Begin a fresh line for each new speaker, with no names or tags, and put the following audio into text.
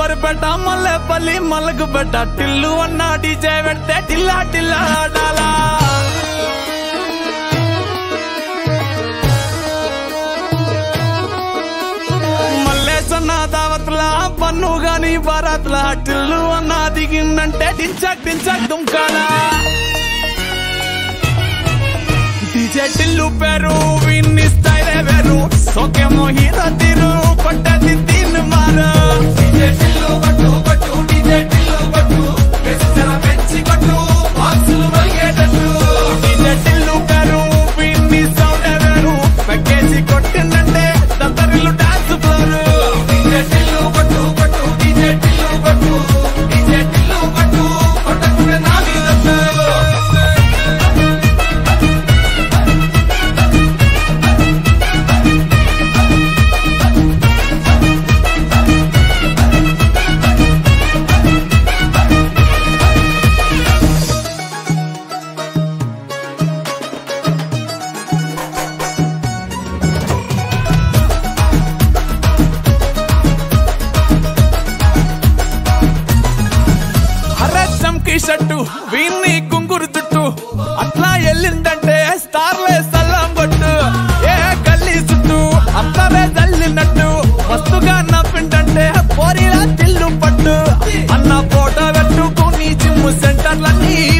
పెట్ట మల్లెపల్లి మల్లకు పెట్ట టిల్లు అన్న డీజే పెడితే టిల్లా టిల్లా ఆడాలా మల్లేసన్న దావత్ల పన్ను గాని బారాత్ల టిల్లు అన్న దిగిందంటే టించక్ టించక్ దుంకాలా డీజే టిల్లు పేరు విన్ని స్టైల్ వేరు సోకేమో హీరో తీరు కొట్టది తీన్ మారు డీజే టిల్లు కొట్టు కొట్టు డీజే టిల్లు కొట్టు వెచ్చన పెంచి కొట్టు బాక్సులు మలిగేటట్టు డీజే టిల్లు పేరు విన్ని సౌండ్ వేరు పెక్కేసి కొట్టిందంటే దత్తరిల్లు డాన్స్ ఫ్లోరు డీజే టిల్లు కొట్టు కొట్టు డీజే టిల్లు కొట్టు డీజే టిల్లు కొట్టు కొట్టకుండా నా మీద పేరు. హరచంకి షట్టు వీన్ని కుంగురు చుట్టు అట్లా ఎల్లిందంటే స్టార్లే సల్లం కొట్టు ఏ గల్లీ చుట్టూ అత్తవే జల్లినట్టు మస్తుగా నవ్విందంటే పోరిలా తిల్లు పట్టు అన్న ఫోటో పెట్టుకుని జిమ్ సెంటర్లన్నీ